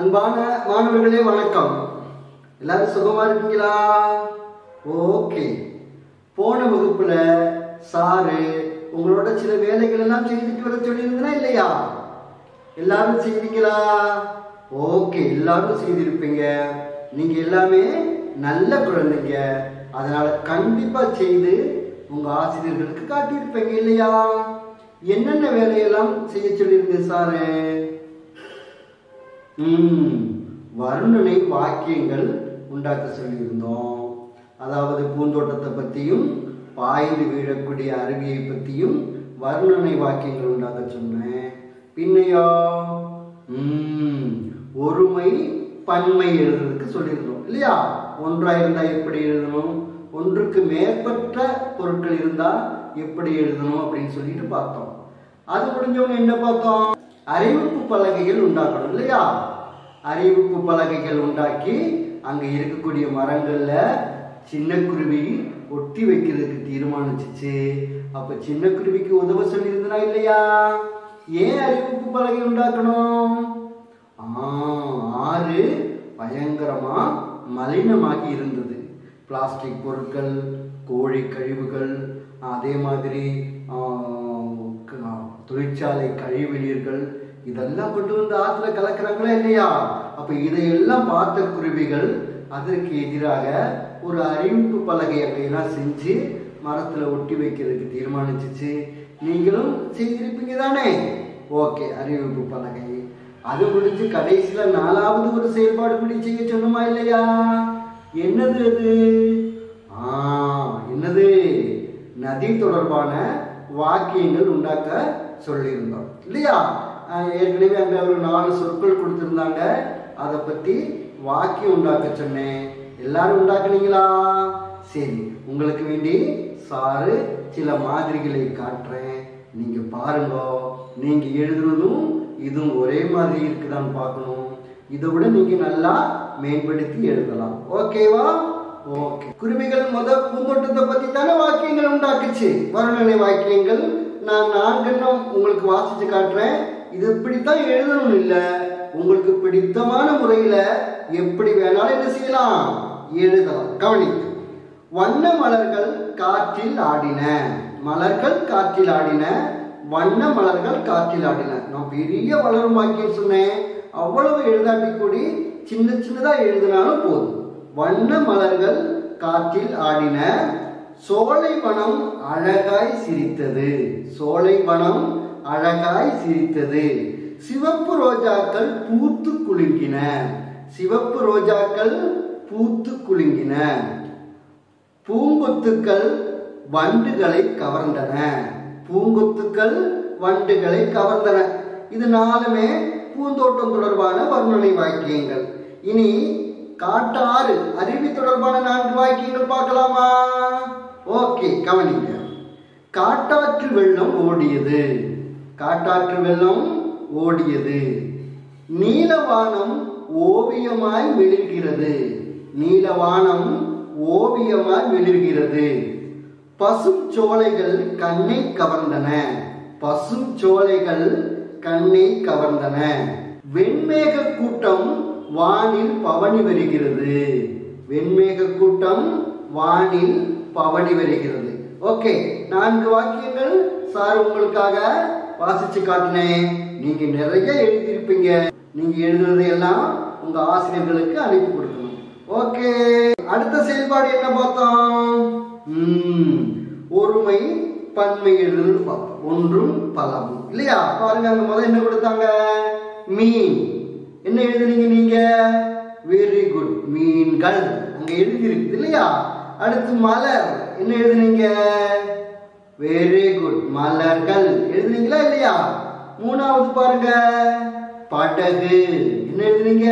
அன்பான மாணவர்களே வணக்கம் எல்லாரும் சுகமா இருக்கீங்களா ஓகே போன வகுப்புல சாரு உங்களோட சில வேலைகள் எல்லாம் செய்துட்டு வர சொல்லியிருந்தனா இல்லையா எல்லாரும் செய்வீங்களா ஓகே எல்லாரும் செய்திருப்பீங்க நீங்க எல்லாமே நல்ல குழந்தைங்க அதனால கண்டிப்பா செய்து உங்க ஆசிரியர்களுக்கு காட்டியிருப்பீங்க இல்லையா என்னென்ன வேலையெல்லாம் செய்ய சொல்லியிருந்தேன் சாரு ம், வர்ணனை வாக்கியங்கள் உண்டாக்க சொல்லியிருந்தோம் அதாவது பூந்தோட்டத்தை பற்றியும் பாய்ந்து வீழக்கூடிய அருவியை பற்றியும் வர்ணனை வாக்கியங்கள் உண்டாக்க சொன்னேன் பின்னையோ ம், ஒருமை பன்மை எழுதுறதுக்கு சொல்லியிருந்தோம் இல்லையா ஒன்றா இருந்தா எப்படி எழுதணும் ஒன்றுக்கு மேற்பட்ட பொருட்கள் இருந்தா எப்படி எழுதணும் அப்படின்னு சொல்லிட்டு பார்த்தோம் அது முடிஞ்சவங்க என்ன பார்த்தோம் அறிவிப்பு பலகைகள் உண்டாக்கணும் இல்லையா அறிவிப்பு பலகைகள் உண்டாக்கி அங்க இருக்கக்கூடிய மரங்கள்ல சின்ன குருவி ஒட்டி வைக்கிறதுக்கு தீர்மானிச்சுச்சு அப்ப சின்ன குருவிக்கு உதவ சொல்லியிருந்தனா இல்லையா ஏன் அறிவிப்பு பலகை உண்டாக்கணும் ஆ, ஆறு பயங்கரமா மலினமாகி இருந்தது பிளாஸ்டிக் பொருட்கள் கோழி கழிவுகள் அதே மாதிரி ஆ, க- தொழிற்சாலை கழிவு நீர்கள் இதெல்லாம் கொண்டு வந்து ஆற்றுல கலக்குறாங்களா இல்லையா அப்ப இதையெல்லாம் பார்த்த குருவிகள் அதற்கு எதிராக ஒரு அறிவிப்பு பலகை அப்படியெல்லாம் செஞ்சு மரத்துல ஒட்டி வைக்கிறதுக்கு தீர்மானிச்சுச்சு நீங்களும் செய்திருப்பீங்க தானே ஓகே அறிவிப்பு பலகை அது முடிஞ்சு கடைசியில நாலாவது ஒரு செயல்பாடு படி செய்ய சொன்னோமா இல்லையா என்னது அது ஆ என்னது நதி தொடர்பான வாக்கியங்கள் உண்டாக்க சொல்லியிருந்தோம் இல்லையா ஆஹ் ஏற்கனவே அங்க ஒரு நாலு சொற்கள் கொடுத்திருந்தாங்க அதை பத்தி வாக்கியம் உண்டாக்க சொன்னேன் எல்லாரும் உண்டாக்குனீங்களா சரி உங்களுக்கு வேண்டி சாரு சில மாதிரிகளை காட்டுறேன் நீங்க பாருங்க நீங்க எழுதுனதும் இதுவும் ஒரே மாதிரி இருக்குதான்னு பார்க்கணும் இதை விட நீங்க நல்லா மேம்படுத்தி எழுதலாம் ஓகேவா ஓகே குருவிகள் முத பூந்தோட்டத்தை பத்தி தானே வாக்கியங்கள் உண்டாக்குச்சு வர்ணனை வாக்கியங்கள் நான் நான்கெண்ணம் உங்களுக்கு வாசிச்சு காட்டுறேன் இது இப்படித்தான் எழுதணும் இல்ல உங்களுக்கு பிடித்தமான முறையில எப்படி வேணாலும் என்ன செய்யலாம் எழுதலாம் கவனிக்க வண்ண மலர்கள் காற்றில் ஆடின மலர்கள் காற்றில் ஆடின வண்ண மலர்கள் காற்றில் ஆடின நான் பெரிய வளரும் வாக்கியம் சொன்னேன் அவ்வளவு எழுதாட்டி கூடி சின்ன சின்னதா எழுதினாலும் போதும் வண்ண மலர்கள் காற்றில் ஆடின சோலை வனம் அழகாய் சிரித்தது சோலை வனம் அழகாய் சிரித்தது சிவப்பு ரோஜாக்கள் பூத்து குலுங்கின சிவப்பு ரோஜாக்கள் பூத்து குலுங்கின பூங்கொத்துக்கள் வண்டுகளை கவர்ந்தன பூங்கொத்துக்கள் வண்டுகளை கவர்ந்தன இது நாலுமே பூந்தோட்டம் தொடர்பான வர்ணனை வாக்கியங்கள் இனி காட்டாறு அருவி தொடர்பான நான்கு வாக்கியங்கள் பார்க்கலாமா ஓகே கவனிங்க காட்டாற்று வெள்ளம் ஓடியது காட்டாற்று வெள்ளம் ஓடியது நீலவானம் ஓவியமாய் மிளிர்கிறது நீலவானம் ஓவியமாய் மிளிர்கிறது பசும் சோலைகள் கண்ணை கவர்ந்தன பசும் சோலைகள் கண்ணை கவர்ந்தன வெண்மேக கூட்டம் வானில் பவனி வருகிறது வெண்மேக கூட்டம் வானில் பவனி வருகிறது ஓகே நான்கு வாக்கியங்கள் சார் உங்களுக்காக வாசிச்சு காட்டினேன் நீங்க நிறைய எழுதியிருப்பீங்க நீங்க எழுதுனதை எல்லாம் உங்க ஆசிரியர்களுக்கு அனுப்பி கொடுக்கணும் ஓகே அடுத்த செயல்பாடு என்ன பார்த்தோம் ம், ஒருமை பன்மை எழுதுன்னு பார்த்தோம் ஒன்றும் பலமும் இல்லையா பாருங்க அங்க முதல்ல என்ன கொடுத்தாங்க மீன் என்ன எழுதுனீங்க நீங்க வெரி குட் மீன்கள் அங்க எழுதி இருக்குது இல்லையா அடுத்து மலர் என்ன எழுதுனீங்க வெரி குட் மலர்கள் எழுதுனீங்களா இல்லையா மூணாவது பாருங்க படகு என்ன எழுதுனீங்க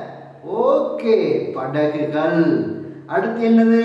ஓகே படகுகள் அடுத்து என்னது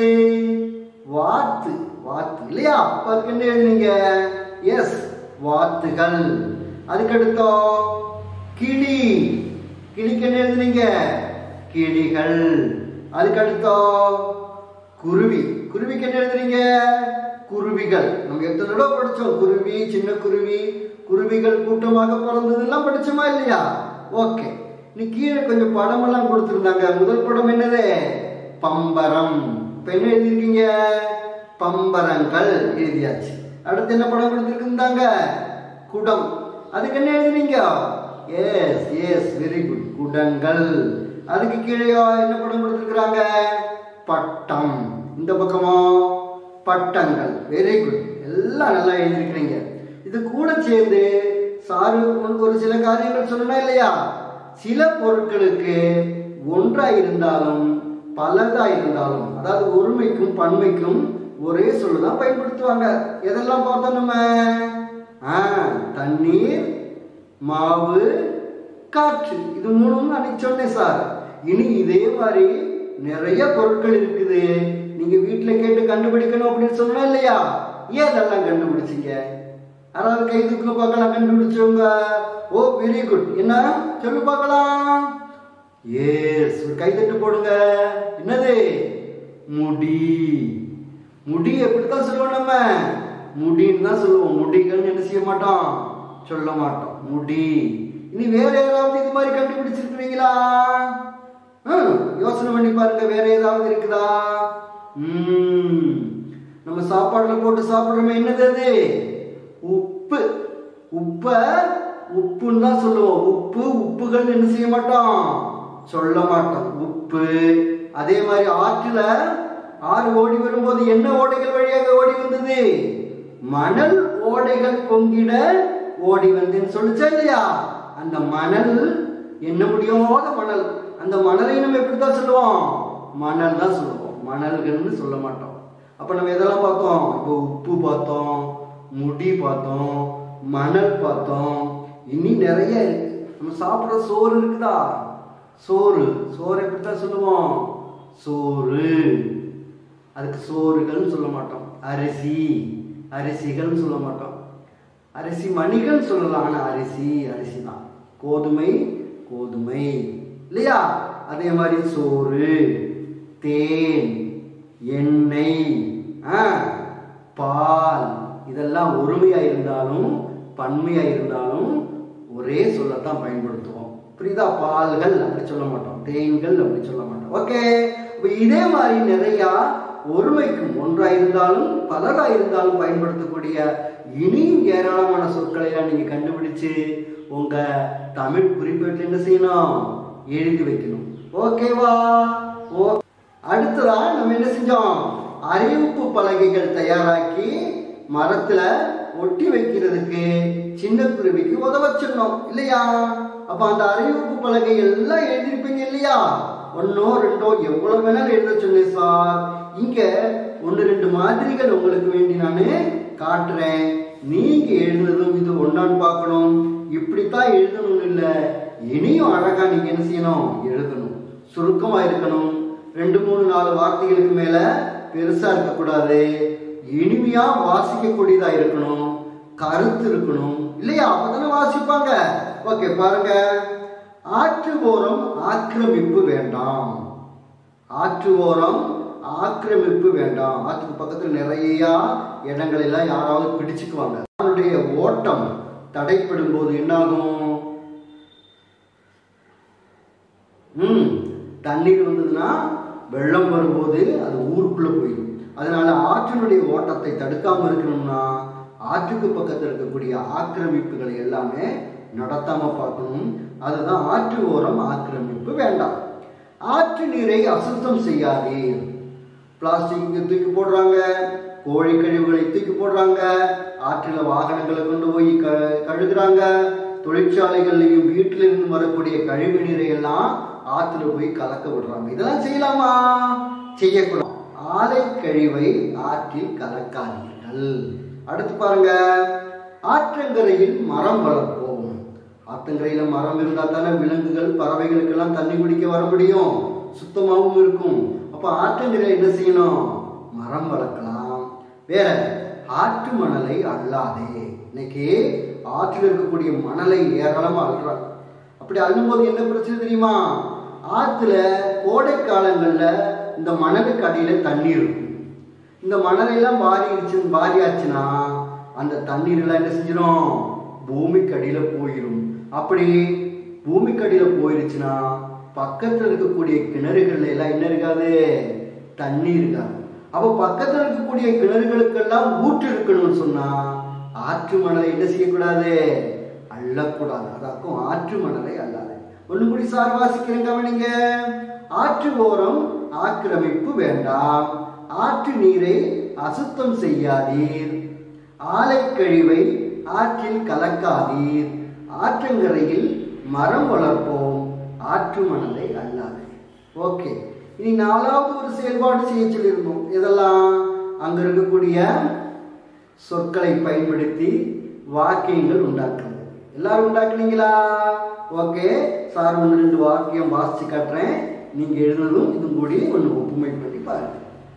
வாத்து வாத்து இல்லையா அப்ப அதுக்கு என்ன எழுதுனீங்க எஸ் வாத்துகள் அதுக்கடுத்தோ கிளி கிளிக்கு என்ன எழுதுனீங்க கிளிகள் அதுக்கடுத்தோ குருவி குருவிக்கு என்ன எழுதுறீங்க குருவிகள் நம்ம எத்தனை தடவை படிச்சோம் குருவி சின்ன குருவி குருவிகள் கூட்டமாக பிறந்ததெல்லாம் படிச்சோமா இல்லையா ஓகே நீ கீழே கொஞ்சம் படமெல்லாம் கொடுத்துருந்தாங்க முதல் படம் என்னது பம்பரம் இப்ப என்ன எழுதியிருக்கீங்க பம்பரங்கள் எழுதியாச்சு அடுத்து என்ன படம் கொடுத்துருக்குந்தாங்க குடம் அதுக்கு என்ன எழுதுனீங்க எஸ் எஸ் வெரி குட் குடங்கள் அதுக்கு கீழே என்ன படம் கொடுத்துருக்குறாங்க பட்டம் இந்த பக்கமோ பட்டங்கள் வெரி குட் எல்லாம் நல்லா எழுதியிருக்கிறீங்க இது கூட சேர்ந்து சாரு உங்களுக்கு ஒரு சில காரியங்கள் சொல்லணும் இல்லையா சில பொருட்களுக்கு ஒன்றா இருந்தாலும் பலதா இருந்தாலும் அதாவது ஒருமைக்கும் பன்மைக்கும் ஒரே சொல்லு தான் பயன்படுத்துவாங்க எதெல்லாம் பார்த்தோம் நம்ம ஆ தண்ணீர் மாவு காற்று இது மூணும் அன்னைக்கு சொன்னேன் சார் இனி இதே மாதிரி நிறைய பொருட்கள் இருக்குது நீங்க வீட்டுல கேட்டு கண்டுபிடிக்கணும் அப்படின்னு சொன்னா இல்லையா ஏன் அதெல்லாம் கண்டுபிடிச்சீங்க யாராவது கை தூக்கு பார்க்கலாம் கண்டுபிடிச்சவங்க ஓ வெரி குட் என்ன சொல்லு பார்க்கலாம் எஸ் ஒரு கைத்தட்டு போடுங்க என்னது முடி முடி எப்படித்தான் சொல்லுவோம் நம்ம முடின்னு தான் சொல்லுவோம் முடிகள்னு என்ன செய்ய மாட்டோம் சொல்ல மாட்டோம் முடி இனி வேற யாராவது இது மாதிரி கண்டுபிடிச்சிருக்கிறீங்களா ஹம், யோசனை பண்ணி பாருங்க வேற ஏதாவது இருக்குதா ம் நம்ம சாப்பாடுல போட்டு சாப்பிடுறோமே என்னது அது உப்பு உப்ப உப்புன்னு தான் சொல்லுவோம் உப்பு உப்புகள் என்ன செய்ய மாட்டோம் சொல்ல மாட்டோம் உப்பு அதே மாதிரி ஆற்றுல ஆறு ஓடி வரும்போது என்ன ஓடைகள் வழியாக ஓடி வந்தது மணல் ஓடைகள் பொங்கிட ஓடி வந்தேன்னு சொல்லுச்சா இல்லையா அந்த மணல் என்ன முடியாத மணல் அந்த மணலை நம்ம எப்படித்தான் சொல்லுவோம் மணல் தான் சொல்லுவோம் மணல்கள்னு சொல்ல மாட்டோம் அப்ப நம்ம எதெல்லாம் பார்த்தோம் இப்போ உப்பு பார்த்தோம் முடி பார்த்தோம் மணல் பார்த்தோம் இனி நிறைய இருக்கு நம்ம சாப்பிட்ற சோறு இருக்குதா சோறு சோறு எப்படித்தான் சொல்லுவோம் சோறு அதுக்கு சோறுகள்னு சொல்ல மாட்டோம் அரிசி அரிசிகள்னு சொல்ல மாட்டோம் அரிசி மணிகள் சொல்லலாம் ஆனா அரிசி அரிசி தான் கோதுமை கோதுமை இல்லையா அதே மாதிரி சோறு தேன் எண்ணெய் ஆ, பால் இதெல்லாம் ஒருமையா இருந்தாலும் பன்மையா இருந்தாலும் ஒரே சொல்லத்தான் பயன்படுத்துவோம் புரியுதா பால்கள் அப்படி சொல்ல மாட்டோம் தேன்கள் அப்படி சொல்ல மாட்டோம் ஓகே இப்ப இதே மாதிரி நிறைய ஒருமைக்கும் ஒன்றா இருந்தாலும் பலரா இருந்தாலும் பயன்படுத்தக்கூடிய இனியும் ஏராளமான சொற்களை எல்லாம் நீங்க கண்டுபிடிச்சு உங்க தமிழ் குறிப்பேட்டில் என்ன செய்யணும் எழுதி வைக்கணும் ஓகேவா ஓ அடுத்ததா நம்ம என்ன செஞ்சோம் அறிவிப்பு பலகைகள் தயாராக்கி மரத்துல ஒட்டி வைக்கிறதுக்கு சின்ன குருவிக்கு உதவ சொன்னோம் இல்லையா அப்ப அந்த அறிவிப்பு பலகை எல்லாம் எழுதிருப்பீங்க இல்லையா ஒன்னோ ரெண்டோ எவ்வளவு வேணாலும் எழுத சொன்னேன் சார் இங்க ஒன்று ரெண்டு மாதிரிகள் உங்களுக்கு வேண்டி நான் காட்டுறேன் நீங்க எழுதுனதும் இது ஒன்னான்னு பார்க்கணும் இப்படித்தான் எழுதணும்னு இல்லை இனியும் அழகா நீங்க என்ன செய்யணும் எழுதணும் சுருக்கமா இருக்கணும் ரெண்டு மூணு நாலு வார்த்தைகளுக்கு மேல பெருசா இருக்கக்கூடாது இனிமையா வாசிக்கக்கூடியதா இருக்கணும் கருத்து இருக்கணும் இல்லையா அப்பதானே வாசிப்பாங்க ஓகே பாருங்க ஆற்று ஓரம் ஆக்கிரமிப்பு வேண்டாம் ஆற்று ஓரம் ஆக்கிரமிப்பு வேண்டாம் ஆற்றுக்கு பக்கத்துல நிறைய இடங்கள் எல்லாம் யாராவது பிடிச்சுக்குவாங்க அவனுடைய ஓட்டம் தடைப்படும் போது என்னாகும் ம் தண்ணீர் வந்ததுன்னா வெள்ளம் வரும்போது அது ஊருக்குள்ள போயிடும் அதனால ஆற்றினுடைய ஓட்டத்தை தடுக்காம இருக்கணும்னா ஆற்றுக்கு பக்கத்தில் இருக்கக்கூடிய ஆக்கிரமிப்புகளை எல்லாமே நடத்தாம பார்க்கணும் அதுதான் ஆற்று ஓரம் ஆக்கிரமிப்பு வேண்டாம் ஆற்று நீரை அசுத்தம் செய்யாதீர் பிளாஸ்டிக் தூக்கி போடுறாங்க கோழி கழிவுகளை தூக்கி போடுறாங்க ஆற்றில் வாகனங்களை கொண்டு போய் க கழுகுறாங்க தொழிற்சாலைகள்லையும் வீட்டில இருந்து வரக்கூடிய கழிவு நீரை எல்லாம் ஆற்றுல போய் கலக்க விடுறாங்க இதெல்லாம் செய்யலாமா செய்யக்கூடாது ஆலை கழிவை ஆற்றில் கலக்காதீர்கள் அடுத்து பாருங்க ஆற்றங்கரையில் மரம் வளர்ப்போம் ஆற்றங்கரையில மரம் இருந்தா தானே விலங்குகள் பறவைகளுக்கெல்லாம் தண்ணி குடிக்க வர முடியும் சுத்தமாகவும் இருக்கும் அப்ப ஆற்றங்கரையில என்ன செய்யணும் மரம் வளர்க்கலாம் வேற ஆற்று மணலை அள்ளாதே இன்னைக்கு ஆற்றில் இருக்கக்கூடிய மணலை ஏராளமா அள்ளுறாங்க அப்படி அள்ளும்போது என்ன பிரச்சனை தெரியுமா ஆற்றுல கோடை காலங்கள்ல இந்த மணலுக்கு அடியில தண்ணி இருக்கும் இந்த மணலெல்லாம் வாரிடுச்சு வாரியாச்சுன்னா அந்த தண்ணீர் எல்லாம் என்ன செஞ்சிடும் பூமிக்கு அடியில போயிடும் அப்படி பூமிக்கடியில் போயிருச்சுன்னா பக்கத்தில் இருக்கக்கூடிய கிணறுகள்ல எல்லாம் என்ன இருக்காது தண்ணி இருக்காது அப்போ பக்கத்தில் இருக்கக்கூடிய கிணறுகளுக்கெல்லாம் ஊற்று இருக்கணும்னு சொன்னா ஆற்று மணலை என்ன செய்யக்கூடாது அள்ளக்கூடாது அதாக்கும் ஆற்று மணலை அல்லாது ஒண்ணு கூடி சார் வாசிக்கிறேன் கவனிங்க ஆற்று ஓரம் ஆக்கிரமிப்பு வேண்டாம் ஆற்று நீரை அசுத்தம் செய்யாதீர் ஆலை கழிவை ஆற்றில் கலக்காதீர் ஆற்றங்கரையில் மரம் வளர்ப்போம் ஆற்று மணலை அல்லாது ஓகே இனி நாலாவது ஒரு செயல்பாடு செய்ய சொல்லியிருந்தோம் இதெல்லாம் அங்க இருக்கக்கூடிய சொற்களை பயன்படுத்தி வாக்கியங்கள் உண்டாக்குறது எல்லாரும் உண்டாக்குனீங்களா ஓகே சார் ஒன்று ரெண்டு வாக்கியம் வாசிச்சு காட்டுறேன் நீங்க எழுதுனதும் இதும் கூடி ஒன்று ஒப்புமை பண்ணி பாருங்க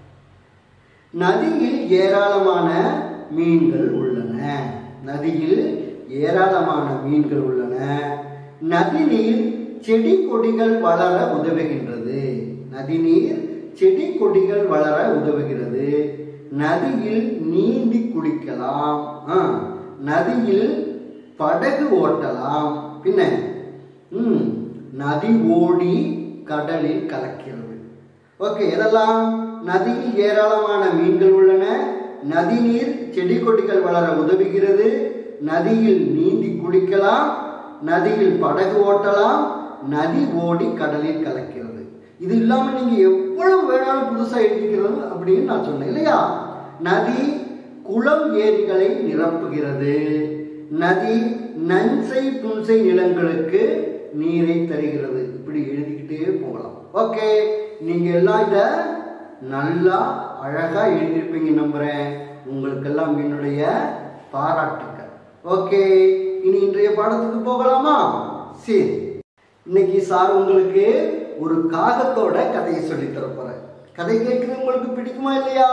நதியில் ஏராளமான மீன்கள் உள்ளன நதியில் ஏராளமான மீன்கள் உள்ளன நதிநீர் செடி கொடிகள் வளர உதவுகின்றது நதிநீர் செடி கொடிகள் வளர உதவுகிறது நதியில் நீந்தி குளிக்கலாம் ஆ, நதியில் படகு ஓட்டலாம் பின்ன ம், நதி ஓடி கடலில் கலக்கிறது ஓகே இதெல்லாம் நதியில் ஏராளமான மீன்கள் உள்ளன நதிநீர் செடி கொடிகள் வளர உதவுகிறது நதியில் நீந்தி குளிக்கலாம் நதியில் படகு ஓட்டலாம் நதி ஓடி கடலில் கலக்கிறது இது இல்லாம நீங்க எவ்வளவு வேணாலும் புதுசா எழுதிக்கிறது அப்படின்னு நான் சொன்னேன் இல்லையா நதி குளம் ஏரிகளை நிரப்புகிறது நதி நன்சை புன்சை நிலங்களுக்கு நீரை தருகிறது இப்படி எழுதிக்கிட்டே போகலாம் ஓகே நீங்க எல்லாம் இத நல்லா அழகா எழுதியிருப்பீங்க நம்புறேன் உங்களுக்கெல்லாம் என்னுடைய பாராட்டுக்கள் ஓகே இனி இன்றைய பாடத்துக்கு போகலாமா சரி இன்னைக்கு சார் உங்களுக்கு ஒரு காகத்தோட கதையை சொல்லி போறேன் கதை கேட்கறது உங்களுக்கு பிடிக்குமா இல்லையா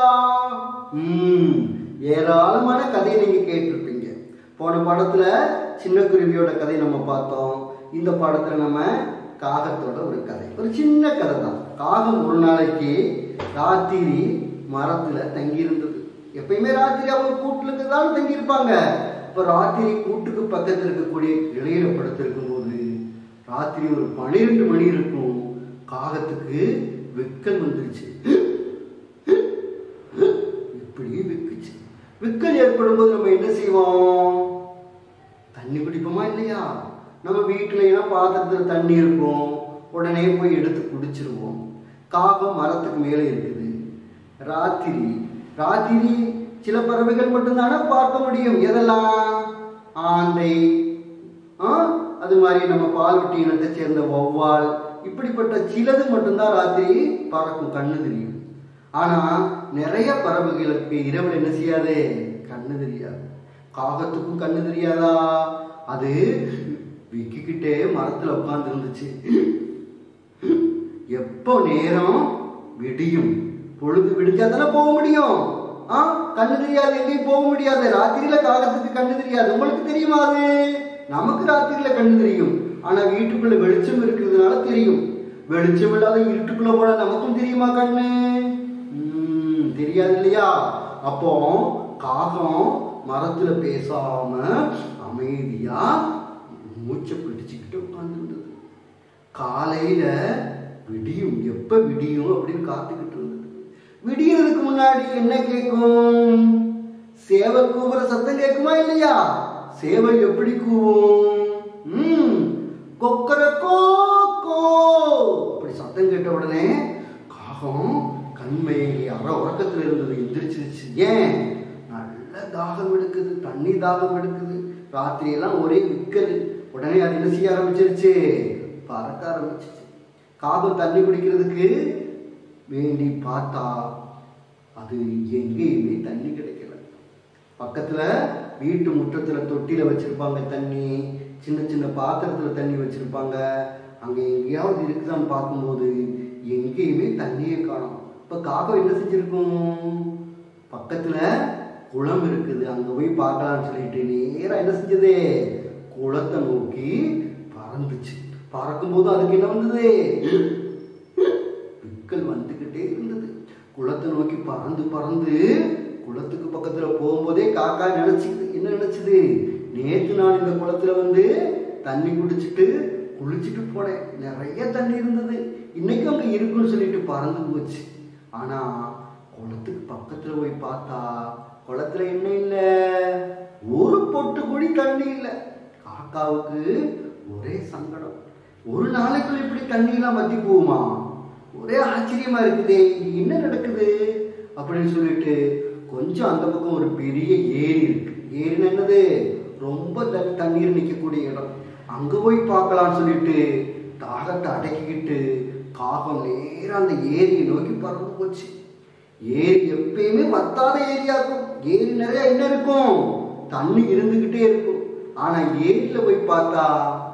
ம் ஏராளமான கதையை நீங்க கேட்டிருப்பீங்க போன பாடத்துல சின்ன குருவியோட கதை நம்ம பார்த்தோம் இந்த பாடத்துல நம்ம காகத்தோட ஒரு கதை ஒரு சின்ன கதை தான் காகம் ஒரு நாளைக்கு ராத்திரி மரத்துல தங்கி இருந்தது எப்பயுமே ராத்திரி அவங்க கூட்டுல தான் தங்கி இருப்பாங்க இப்ப ராத்திரி கூட்டுக்கு பக்கத்துல இருக்கக்கூடிய இலையில படுத்திருக்கும் போது ராத்திரி ஒரு பன்னிரெண்டு மணி இருக்கும் காகத்துக்கு வெக்கல் வந்துருச்சு இப்படி விக்குச்சு விக்கல் ஏற்படும் போது நம்ம என்ன செய்வோம் தண்ணி குடிப்போமா இல்லையா நம்ம வீட்டுல எல்லாம் பாத்திரத்துல தண்ணி இருக்கும் உடனே போய் எடுத்து குடிச்சிருவோம் காகம் மரத்துக்கு மேலே இருக்குது ராத்திரி ராத்திரி சில பறவைகள் மட்டும்தானே பார்க்க முடியும் எதெல்லாம் ஆந்தை ஆ, அது மாதிரி நம்ம பாலூட்டி இனத்தை சேர்ந்த வௌவால் இப்படிப்பட்ட சிலது மட்டும்தான் ராத்திரி பறக்கும் கண்ணு தெரியும் ஆனா நிறைய பறவைகளுக்கு இரவுல என்ன செய்யாது கண்ணு தெரியாது காகத்துக்கும் கண்ணு தெரியாதா அது விக்கிக்கிட்டே மரத்துல உட்கார்ந்து இருந்துச்சு எப்போ நேரம் விடியும் பொழுது விடிஞ்சா தானே போக முடியும் ஆ கண்ணு தெரியாது எங்கேயும் போக முடியாது ராத்திரியில காகத்துக்கு கண்ணு தெரியாது உங்களுக்கு தெரியுமா அது நமக்கு ராத்திரியில கண்ணு தெரியும் ஆனா வீட்டுக்குள்ள வெளிச்சம் இருக்கிறதுனால தெரியும் வெளிச்சம் இல்லாத இருட்டுக்குள்ள போனா நமக்கும் தெரியுமா கண்ணு ம், தெரியாது இல்லையா அப்போ காகம் மரத்துல பேசாம அமைதியா மூச்சை பிடிச்சுக்கிட்டு உட்கார்ந்துருந்தது காலையில விடியும் எப்ப விடியும் அப்படின்னு காத்துக்கிட்டு இருந்தது விடியறதுக்கு முன்னாடி என்ன கேட்கும் சேவல் கூவுற சத்தம் கேட்குமா இல்லையா சேவல் எப்படி கூவும் ம் கொக்கரக்கோ கோ அப்படி சத்தம் கேட்ட உடனே காகம் கண்மையை அற உறக்கத்துல இருந்தது எந்திரிச்சிருச்சு ஏன் நல்ல தாகம் எடுக்குது தண்ணி தாகம் எடுக்குது ராத்திரி எல்லாம் ஒரே விக்கல் உடனே அது என்ன செய்ய ஆரம்பிச்சிருச்சு பறக்க ஆரம்பிச்சிருச்சு காகம் தண்ணி குடிக்கிறதுக்கு வேண்டி பார்த்தா அது எங்கேயுமே தண்ணி கிடைக்கல பக்கத்துல வீட்டு முற்றத்துல தொட்டில வச்சிருப்பாங்க தண்ணி சின்ன சின்ன பாத்திரத்துல தண்ணி வச்சிருப்பாங்க அங்க எங்கேயாவது இருக்குதான்னு பார்க்கும்போது எங்கேயுமே தண்ணியே காணோம் இப்ப காகம் என்ன செஞ்சிருக்கும் பக்கத்துல குளம் இருக்குது அங்க போய் பார்க்கலாம்னு சொல்லிட்டு நேரா என்ன செஞ்சது குளத்தை நோக்கி பறந்துச்சு பறக்கும்போது அதுக்கு என்ன வந்தது விக்கல் வந்துகிட்டே இருந்தது குளத்தை நோக்கி பறந்து பறந்து குளத்துக்கு பக்கத்துல போகும்போதே காக்கா நினைச்சுது என்ன நினைச்சது நேத்து நான் இந்த குளத்துல வந்து தண்ணி குடிச்சிட்டு குளிச்சுட்டு போனேன் நிறைய தண்ணி இருந்தது இன்னைக்கும் அங்கே இருக்குன்னு சொல்லிட்டு பறந்து போச்சு ஆனா குளத்துக்கு பக்கத்துல போய் பார்த்தா குளத்துல என்ன இல்லை ஒரு பொட்டு குழி தண்ணி இல்லை காக்காவுக்கு ஒரே சங்கடம் ஒரு நாளைக்குள்ள இப்படி தண்ணியெல்லாம் வத்தி போகுமா ஒரே ஆச்சரியமா இருக்குதே இங்க என்ன நடக்குது அப்படின்னு சொல்லிட்டு கொஞ்சம் அந்த பக்கம் ஒரு பெரிய ஏரி இருக்கு ஏரினா என்னது ரொம்ப த- தண்ணீர் நிற்கக்கூடிய இடம் அங்க போய் பார்க்கலாம்னு சொல்லிட்டு தாகத்தை அடக்கிக்கிட்டு காகம் நேரா அந்த ஏரியை நோக்கி பறந்து போச்சு ஏரி எப்பயுமே வத்தாத ஏரியா இருக்கும் ஏரி நிறைய என்ன இருக்கும் தண்ணி இருந்துகிட்டே இருக்கும் ஆனா ஏரியில போய் பார்த்தா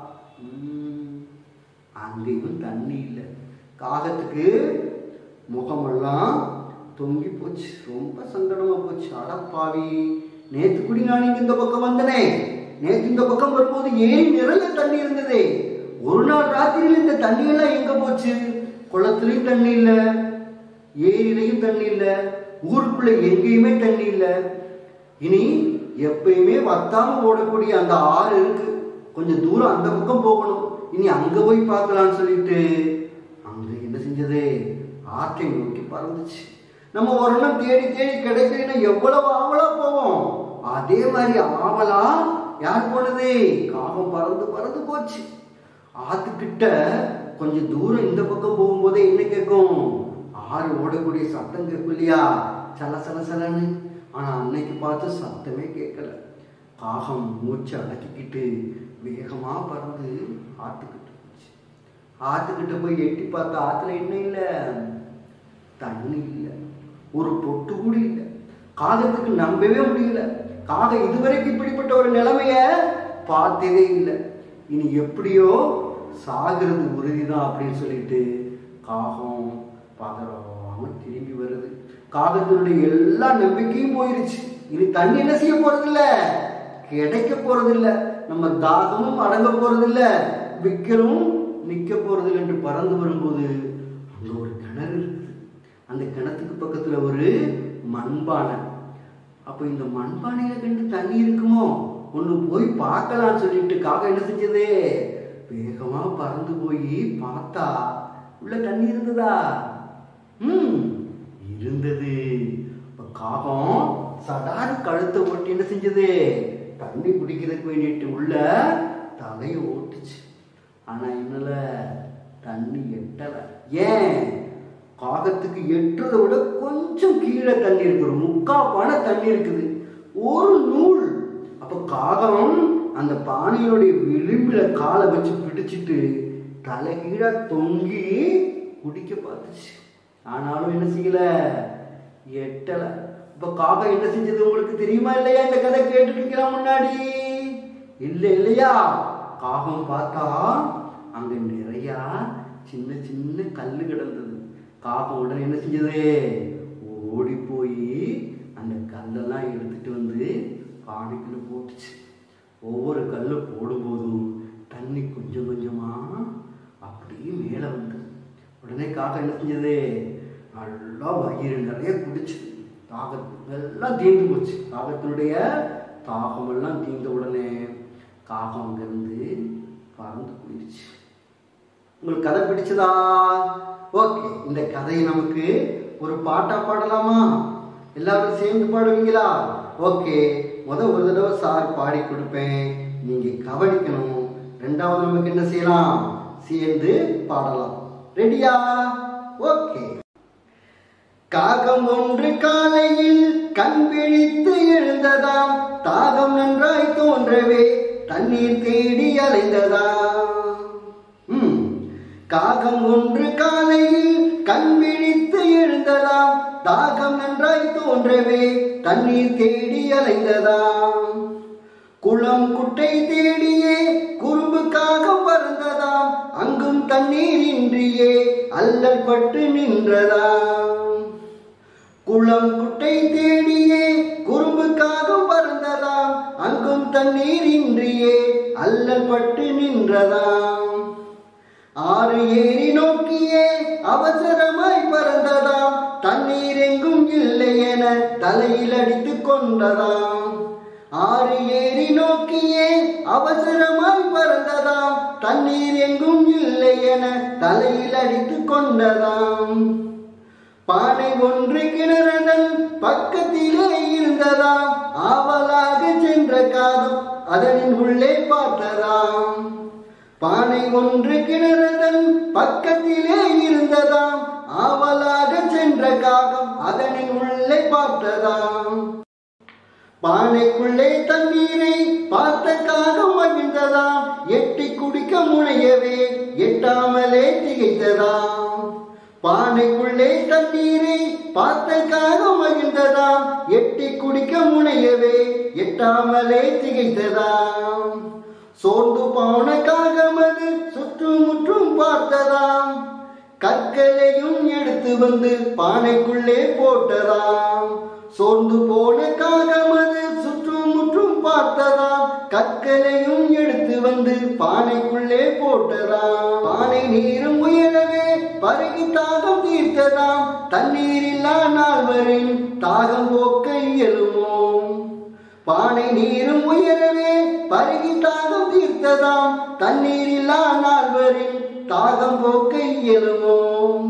ம், அங்கேயும் தண்ணி இல்லை காகத்துக்கு முகமெல்லாம் தொங்கி போச்சு ரொம்ப சங்கடமா போச்சு அடப்பாவி நேத்து குடி நான் இங்க இந்த பக்கம் வந்தனே நேத்து இந்த பக்கம் வரும்போது ஏரி நிறைய தண்ணி இருந்ததே ஒரு நாள் ராத்திரியில இந்த தண்ணி எல்லாம் எங்க போச்சு குளத்துலயும் தண்ணி இல்ல ஏரியிலையும் தண்ணி இல்ல ஊருக்குள்ள எங்கேயுமே தண்ணி இல்ல இனி எப்பயுமே வத்தாம ஓடக்கூடிய அந்த ஆறு இருக்கு கொஞ்சம் தூரம் அந்த பக்கம் போகணும் இனி அங்க போய் பார்க்கலாம்னு சொல்லிட்டு அங்க என்ன செஞ்சது ஆற்றை நோக்கி பறந்துச்சு நம்ம ஒரு நாள் தேடி தேடி கிடைக்கலன்னா எவ்வளவு ஆவலா போவோம் அதே மாதிரி ஆவலா யார் போனது காகம் பறந்து பறந்து போச்சு ஆத்துக்கிட்ட கொஞ்சம் தூரம் இந்த பக்கம் போகும்போதே என்ன கேட்கும் ஆறு ஓடக்கூடிய சத்தம் கேட்கும் இல்லையா சல சல சலன்னு ஆனா அன்னைக்கு பார்த்து சத்தமே கேட்கல காகம் மூச்சு அடக்கிக்கிட்டு வேகமா பறந்து ஆத்துக்கிட்ட போச்சு ஆத்துக்கிட்ட போய் எட்டி பார்த்தா ஆத்துல என்ன இல்லை தண்ணி இல்லை ஒரு பொட்டு கூட இல்லை காகத்துக்கு நம்பவே முடியல காகம் இதுவரைக்கும் இப்படிப்பட்ட ஒரு நிலைமைய பார்த்ததே இல்லை இனி எப்படியோ சாகிறது உறுதிதான் அப்படின்னு சொல்லிட்டு காகம் பதறாம திரும்பி வருது காகத்தினுடைய எல்லா நம்பிக்கையும் போயிருச்சு இனி தண்ணி என்ன செய்ய போறதில்ல கிடைக்க போறதில்ல நம்ம தாகமும் அடங்க போறதில்ல விக்கலும் நிக்க போறதில்லை என்று பறந்து வரும்போது அங்க ஒரு கிணறு இருக்குது அந்த கிணத்துக்கு பக்கத்துல ஒரு மண்பானை அப்போ இந்த மண்பானையில கண்டு தண்ணி இருக்குமோ ஒன்று போய் பார்க்கலாம்னு சொல்லிட்டு காகம் என்ன செஞ்சது வேகமா பறந்து போய் பார்த்தா உள்ள தண்ணி இருந்ததா ம் இருந்தது அப்ப காகம் சடார் கழுத்தை ஓட்டி என்ன செஞ்சது தண்ணி குடிக்கிறதுக்கு வேண்டிட்டு உள்ள தலையை ஓட்டுச்சு ஆனா என்னல தண்ணி எட்டல ஏன் காகத்துக்கு எட்டுறதை விட கொஞ்சம் கீழே தண்ணி இருக்கு ஒரு முக்கா பானை தண்ணி இருக்குது ஒரு நூல் அப்ப காகம் அந்த பானையோடைய விளிம்புல காலை வச்சு பிடிச்சிட்டு தலைகீழா தொங்கி குடிக்க பார்த்துச்சு ஆனாலும் என்ன செய்யல எட்டல இப்ப காகம் என்ன செஞ்சது உங்களுக்கு தெரியுமா இல்லையா இந்த கதை கேட்டுருக்கீங்களா முன்னாடி இல்ல இல்லையா காகம் பார்த்தா அங்க நிறையா சின்ன சின்ன கல்லு கிடந்தது காகம் உடனே என்ன செஞ்சது ஓடி போய் அந்த கல்லெல்லாம் எடுத்துட்டு வந்து பானைக்குள்ள போட்டுச்சு ஒவ்வொரு கல்லு போடும்போதும் தண்ணி கொஞ்சம் கொஞ்சமா அப்படியே மேலே வந்தது உடனே காகம் என்ன செஞ்சது நல்லா வயிறு நிறைய குடிச்சு தாகம் எல்லாம் தீர்ந்து போச்சு காகத்தினுடைய தாகம் எல்லாம் தீர்ந்த உடனே காகம் அங்கிருந்து பறந்து போயிடுச்சு உங்களுக்கு கதை பிடிச்சதா ஓகே இந்த கதையை நமக்கு ஒரு பாட்டா பாடலாமா எல்லாரும் சேர்ந்து பாடுவீங்களா ஓகே முத ஒரு தடவை சார் பாடி கொடுப்பேன் நீங்க கவனிக்கணும் ரெண்டாவது நமக்கு என்ன செய்யலாம் சேர்ந்து பாடலாம் ரெடியா ஓகே காகம் ஒன்று காலையில் கண் விழித்து எழுந்ததாம் தாகம் நன்றாய் தோன்றவே தண்ணீர் தேடி அலைந்ததாம் ம். காகம் ஒன்று காலையில் கண் விழித்து எழுந்ததாம் தாகம் நன்றாய் தோன்றவே தண்ணீர் தேடி அலைந்ததாம் குளம் குட்டை தேடியே குறும்புக்காக பறந்ததாம் அங்கும் தண்ணீர் இன்றியே அல்லல் பட்டு நின்றதாம் குளம் குட்டை தேடியே குறும்புக்காக பறந்ததாம் அங்கும் தண்ணீர் இன்றியே அல்லல் பட்டு நின்றதாம் ஆறு ஏறி நோக்கியே அவசரமாய் பறந்ததாம் தண்ணீர் எங்கும் இல்லை என தலையில் அடித்துக் கொண்டதாம் ஆறு ஏறி நோக்கியே அவசரமாய் பறந்ததாம் தண்ணீர் எங்கும் இல்லை என தலையில் அடித்துக் கொண்டதாம் பானை ஒன்று கிணறதன் பக்கத்திலே இருந்ததாம் ஆவலாக சென்ற காதம் அதனின் உள்ளே பார்த்ததாம் பானை ஒன்று கிணறதன் பக்கத்திலே இருந்ததாம் ஆவலாக சென்ற காகம் அதனின் உள்ளே பார்த்ததாம் பானைக்குள்ளே தண்ணீரை பார்த்த காகம் மகிழ்ந்ததாம் எட்டி குடிக்க முனையவே எட்டாமலே திகைத்ததாம் பானைக்குள்ளே தண்ணீரை பார்த்த காகம் மகிழ்ந்ததாம் எட்டி குடிக்க முனையவே எட்டாமலே திகைத்ததாம் சோர்ந்து போன காகம் அது சுற்றுமுற்றும் பார்த்ததாம் கற்களையும் எடுத்து வந்து பானைக்குள்ளே போட்டதாம் சோர்ந்து போன காகம் அது சுற்றுமுற்றும் பார்த்ததாம் கற்களையும் எடுத்து வந்து பானைக்குள்ளே போட்டதாம் பானை நீரும் உயரவே பருகி தாகம் தீர்த்ததாம் தண்ணீர் இல்லா நால்வரின் தாகம் போக்க இயலுமோ பானை நீரும் உயரவே பருகி தாகம் தீர்த்ததாம் தண்ணீர் இல்லா நால்வரின் தாகம் போக்க இயலுமோ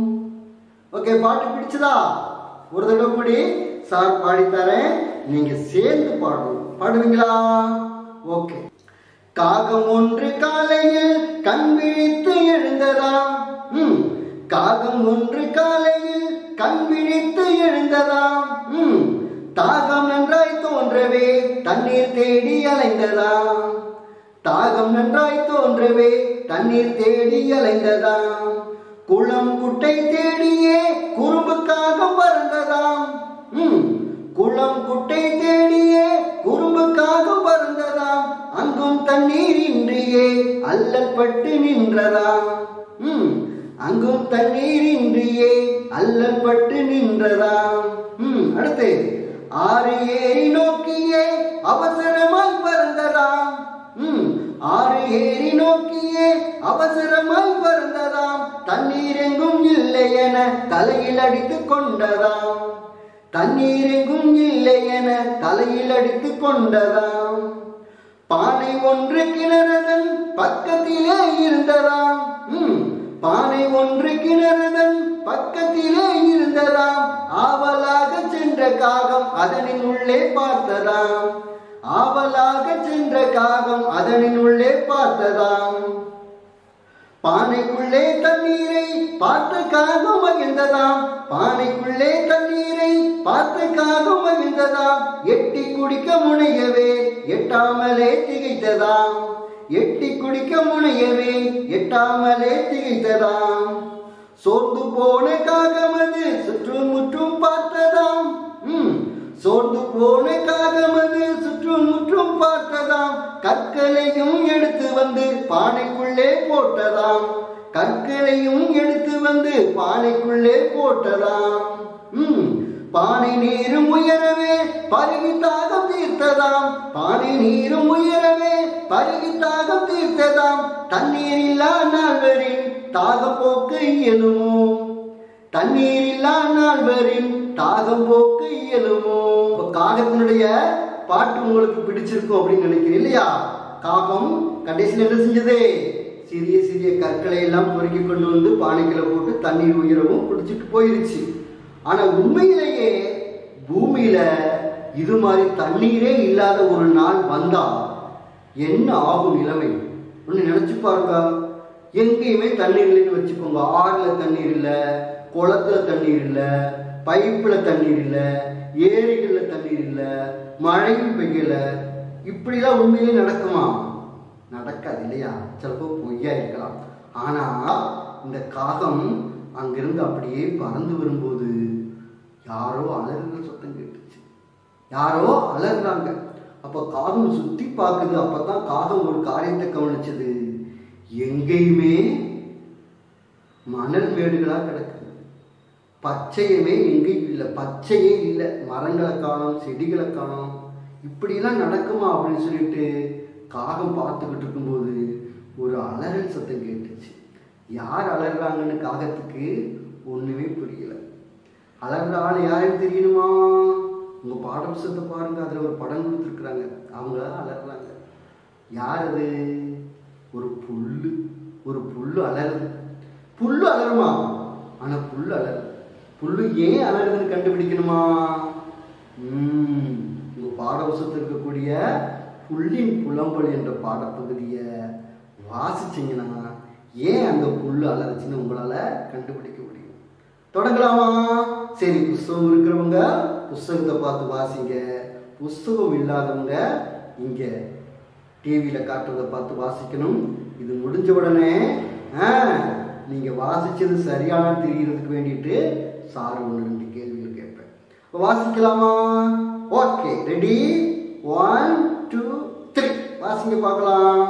ஓகே பாட்டு பிடிச்சதா ஒரு தடவை கூடி சார் பாடித்தரேன் நீங்க சேர்ந்து பாடணும் பாடுவீங்களா ஓகே காகம் ஒன்று காலையில் கண் விழித்து எழுந்ததாம் ம் காகம் ஒன்று காலையில் கண் விழித்து எழுந்ததாம் ம் தாகம் நன்றாய் தோன்றவே தண்ணீர் தேடி அலைந்ததாம் தாகம் நன்றாய் தோன்றவே தண்ணீர் தேடி அலைந்ததாம் குளம் குட்டை தேடியே குறும்புக்காக பறந்ததாம் ம் குளம் குட்டை தேடியே குறும்புக்காக பறந்ததாம் அங்கும் தண்ணீர் இன்றியே அல்லற்பட்டு நின்றதாம் ம் அங்கும் தண்ணீர் இன்றியே அல்லற்பட்டு நின்றதாம் ம் அடுத்து ஆறு ஏறி நோக்கியே அவசரமாய் பறந்ததாம் ம் ஆறு ஏறி நோக்கியே அவசரமாய் பறந்ததாம் தண்ணீர் எங்கும் இல்லை என தலையில் அடித்துக் கொண்டதாம் தண்ணீர் எங்கும் இல்லை என தலையில் அடித்துக் கொண்டதாம் பானை ஒன்று கிணறதன் பக்கத்திலே இருந்ததாம் ம் பானை ஒன்று கிணறதன் பக்கத்திலே இருந்ததாம் ஆவலாக சென்ற காகம் அதனின் உள்ளே பார்த்ததாம் ஆவலாக சென்ற காகம் அதனின் உள்ளே பார்த்ததாம் பானைக்குள்ளே தண்ணீரை பார்த்த காகம் மகிழ்ந்ததாம் பானைக்குள்ளே தண்ணீரை பார்த்த காகம் மகிழ்ந்ததாம் எட்டி குடிக்க முனையவே எட்டாமலே திகைத்ததாம் எட்டி குடிக்க முனையவே எட்டாமலே திகைத்ததாம் சோர்ந்து போன காகமது சுற்றும் முற்றும் பார்த்ததாம் ம் சோர்ந்து போன காகமது சுற்றும் முற்றும் பார்த்ததாம் கற்களையும் எடுத்து வந்து பானைக்குள்ளே போட்டதாம் கற்களையும் எடுத்து வந்து பானைக்குள்ளே போட்டதாம் ம் பானை நீரும் உயரவே பருகி தாகம் தீர்த்ததாம் பானை நீரும் உயரவே பருகி தாகம் தீர்த்ததாம் தண்ணீர் இல்லா நால்வரின் தாகம் போக்க இயலுமோ தண்ணீர் இல்லா நால்வரின் தாகம் போக்க இயலுமோ இப்ப காகத்தினுடைய பாட்டு உங்களுக்கு பிடிச்சிருக்கும் அப்படின்னு நினைக்கிறேன் இல்லையா காகம் கடைசியில் என்ன செஞ்சது சிறிய சிறிய கற்களை எல்லாம் பொறுக்கி கொண்டு வந்து பானைக்குள்ள போட்டு தண்ணீர் உயரவும் குடிச்சிட்டு போயிருச்சு ஆனா உண்மையிலேயே பூமியில இது மாதிரி தண்ணீரே இல்லாத ஒரு நாள் வந்தா என்ன ஆகும் நிலைமை ஒன்று நினைச்சு பாருங்க எங்கேயுமே தண்ணீர் இல்லைன்னு வச்சுக்கோங்க ஆறுல தண்ணீர் இல்லை குளத்துல தண்ணீர் இல்லை பைப்புல தண்ணீர் இல்லை ஏரிகள்ல தண்ணீர் இல்லை மழையும் பெய்யல இப்படிலாம் உண்மையிலே நடக்குமா நடக்காது இல்லையா சிலப்போ பொய்யா இருக்கலாம் ஆனா இந்த காகம் அங்கிருந்து அப்படியே பறந்து வரும்போது யாரோ அலறுகிற சத்தம் கேட்டுச்சு யாரோ அலறுறாங்க அப்போ காகம் சுத்தி பார்க்குது அப்பதான் காகம் ஒரு காரியத்தை கவனிச்சது எங்கேயுமே மணல் மேடுகளா கிடக்குது பச்சையமே எங்கேயும் இல்லை பச்சையே இல்லை மரங்களை காணோம் செடிகளை காணோம் இப்படிலாம் நடக்குமா அப்படின்னு சொல்லிட்டு காகம் பார்த்துக்கிட்டு இருக்கும்போது ஒரு அலறல் சத்தம் கேட்டுச்சு யார் அலறாங்கன்னு காகத்துக்கு ஒண்ணுமே புரியல அலற ஆள் யாருன்னு தெரியணுமா உங்க பாட புஸ்தகத்தை பாருங்க அதுல ஒரு படம் கொடுத்துருக்குறாங்க அவங்க அலறாங்க யார் அது ஒரு புல்லு ஒரு புல்லு அலறுது புல்லு அலறுமா ஆனா புல்லு அலறுது புல்லு ஏன் அலறுதுன்னு கண்டுபிடிக்கணுமா ம், உங்க பாட புஸ்தகத்தில் இருக்கக்கூடிய புல்லின் புலம்பல் என்ற பாடப்பகுதியை வாசிச்சீங்கன்னா ஏன் அந்த புல்லு அலறுச்சுன்னு உங்களால கண்டுபிடிக்க முடியும் தொடங்கலாமா சரி புஸ்தகம் இருக்கிறவங்க புஸ்தகத்தை பார்த்து வாசிங்க புஸ்தகம் இல்லாதவங்க இங்க டிவியில காட்டுறதை பார்த்து வாசிக்கணும் இது முடிஞ்ச உடனே ஆ, நீங்க வாசிச்சது சரியான தெரியறதுக்கு வேண்டிட்டு சார் ஒன்று ரெண்டு கேள்விகள் கேட்பேன் அப்ப வாசிக்கலாமா okay ready one two three வாசிங்க பார்க்கலாம்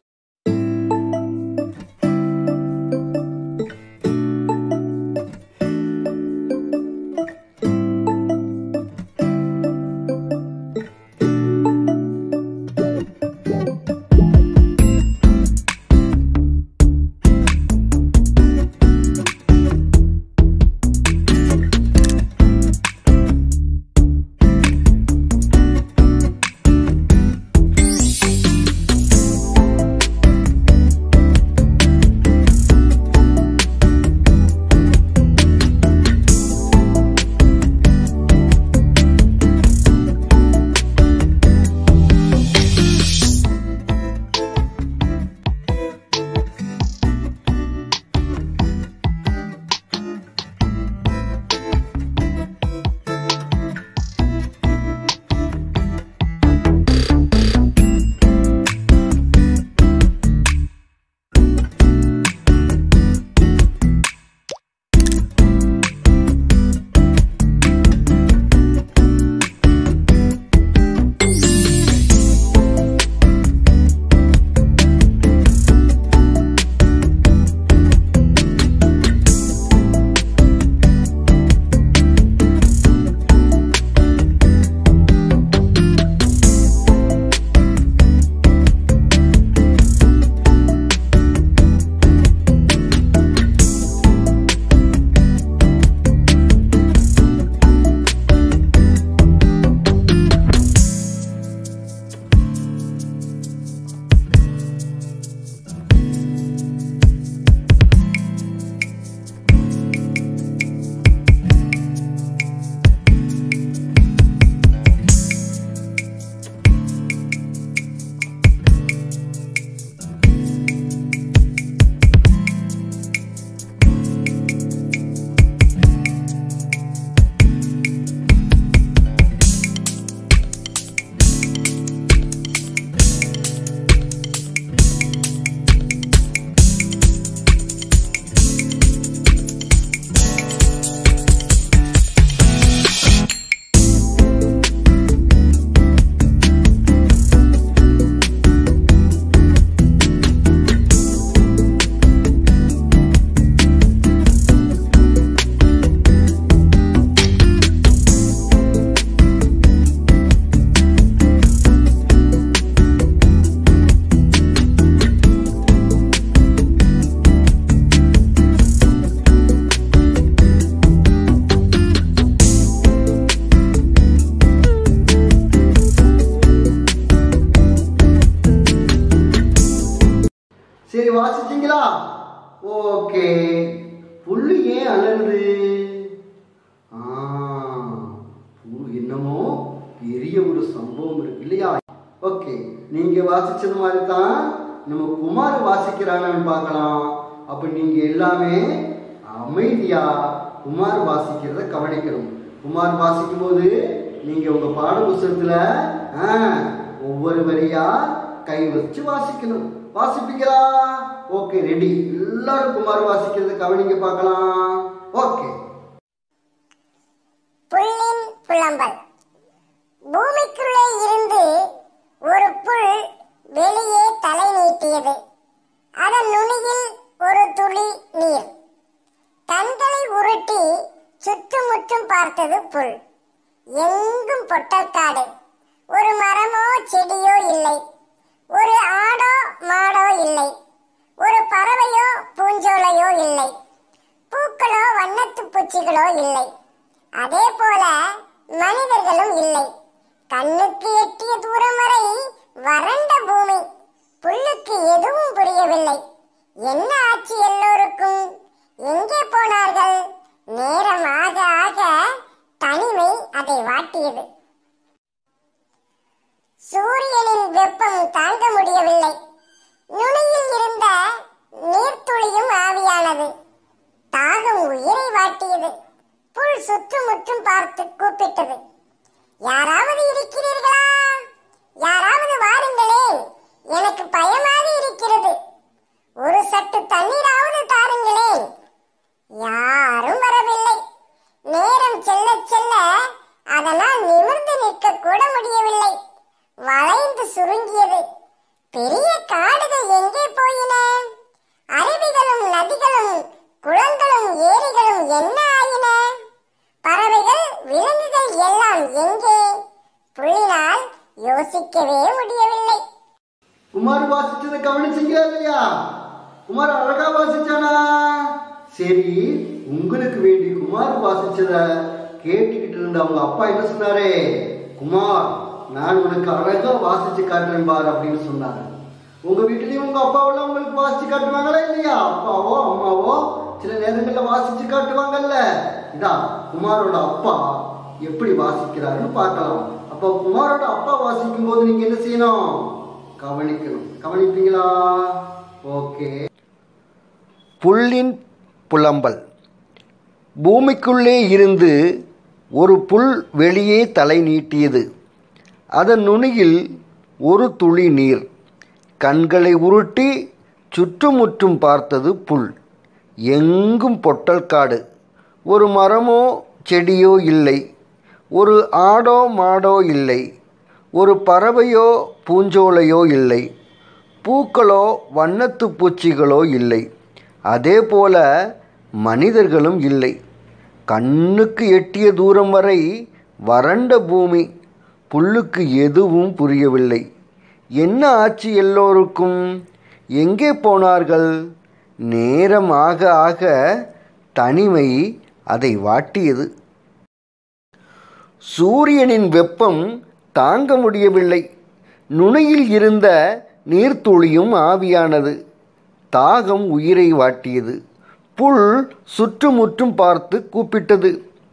சரி வாசிச்சீங்களா ஓகே புல்லு ஏன் அலறுது ஆ, புல்லு என்னமோ பெரிய ஒரு சம்பவம் இருக்கு இல்லையா ஓகே நீங்க வாசிச்சது மாதிரி தான் நம்ம குமார் வாசிக்கிறாங்கன்னு பார்க்கலாம் அப்ப நீங்க எல்லாமே அமைதியா குமார் வாசிக்கிறத கவனிக்கணும் குமார் வாசிக்கும் போது நீங்க உங்க பாட புஸ்தகத்துல ஆ, ஒவ்வொரு வரியா கை வச்சு வாசிக்கணும் வாசிப்பீங்களா ஓகே ரெடி எல்லாரும் குமார் வாசிக்கிறத கவனிங்க பார்க்கலாம் ஓகே புல்லின் புலம்பல் பூமிக்குள்ளே இருந்து ஒரு புல் வெளியே தலை நீட்டியது அதன் நுனியில் ஒரு துளி நீர் கண்களை உருட்டி சுற்றுமுற்றும் பார்த்தது புல் எங்கும் பொட்டற்காடு ஒரு மரமோ செடியோ இல்லை ஒரு ஆடோ மாடோ இல்லை ஒரு பறவையோ பூஞ்சோலையோ இல்லை பூக்களோ வண்ணத்து பூச்சிகளோ இல்லை அதே போல மனிதர்களும் இல்லை எதுவும் புரியவில்லை என்ன ஆச்சு எல்லோருக்கும் எங்கே போனார்கள் நேரம் ஆக ஆக தனிமை அதை வாட்டியது சூரியனின் வெப்பம் தாங்க முடியவில்லை நுனியில் இருந்த நீர்த்துளியும் ஆவியானது தாகம் உயிரை வாட்டியது புல் சுற்றுமுற்றும் பார்த்து கூப்பிட்டது யாராவது இருக்கிறீர்களா யாராவது வாருங்களேன் எனக்கு பயமாக இருக்கிறது ஒரு சட்டு தண்ணீராவது தாருங்களேன் யாரும் வரவில்லை நேரம் செல்ல செல்ல அதனால் நிமிர்ந்து நிற்க கூட முடியவில்லை வளைந்து சுருங்கியது பெரிய காடுகள் எங்கே போயின அருவிகளும் நதிகளும் குளங்களும் ஏரிகளும் என்ன ஆயின பறவைகள் விலங்குகள் எல்லாம் எங்கே புள்ளினால் யோசிக்கவே முடியவில்லை குமார் வாசிச்சதை கவனிச்சீங்களா இல்லையா குமார் அழகா வாசிச்சானா சரி உங்களுக்கு வேண்டி குமார் வாசிச்சத கேட்டுக்கிட்டு இருந்த அவங்க அப்பா என்ன சொன்னாரே குமார் நான் உனக்கு அழகா வாசிச்சு காட்டுறேன் பார் அப்படின்னு சொன்னாங்க உங்க வீட்லயும் உங்க அப்பாவெல்லாம் உங்களுக்கு வாசிச்சு காட்டுவாங்களா இல்லையா அப்பாவோ அம்மாவோ சில நேரங்கள்ல வாசிச்சு காட்டுவாங்கல்ல இதான் குமாரோட அப்பா எப்படி வாசிக்கிறாருன்னு பார்க்கலாம் அப்போ குமாரோட அப்பா வாசிக்கும் போது நீங்க என்ன செய்யணும் கவனிக்கணும் கவனிப்பீங்களா ஓகே புல்லின் புலம்பல் பூமிக்குள்ளே இருந்து ஒரு புல் வெளியே தலை நீட்டியது அதன் நுனியில் ஒரு துளி நீர் கண்களை உருட்டி சுற்றுமுற்றும் பார்த்தது புல் எங்கும் பொட்டல் காடு ஒரு மரமோ செடியோ இல்லை ஒரு ஆடோ மாடோ இல்லை ஒரு பறவையோ பூஞ்சோலையோ இல்லை பூக்களோ வண்ணத்து பூச்சிகளோ இல்லை அதே போல மனிதர்களும் இல்லை கண்ணுக்கு எட்டிய தூரம் வரை வறண்ட பூமி புல்லுக்கு எதுவும் புரியவில்லை என்ன ஆச்சு எல்லோருக்கும் எங்கே போனார்கள் நேரம் ஆக ஆக தனிமை அதை வாட்டியது சூரியனின் வெப்பம் தாங்க முடியவில்லை நுனியில் இருந்த நீர்த்துளியும் ஆவியானது தாகம் உயிரை வாட்டியது புல் சுற்றுமுற்றும் பார்த்து கூப்பிட்டது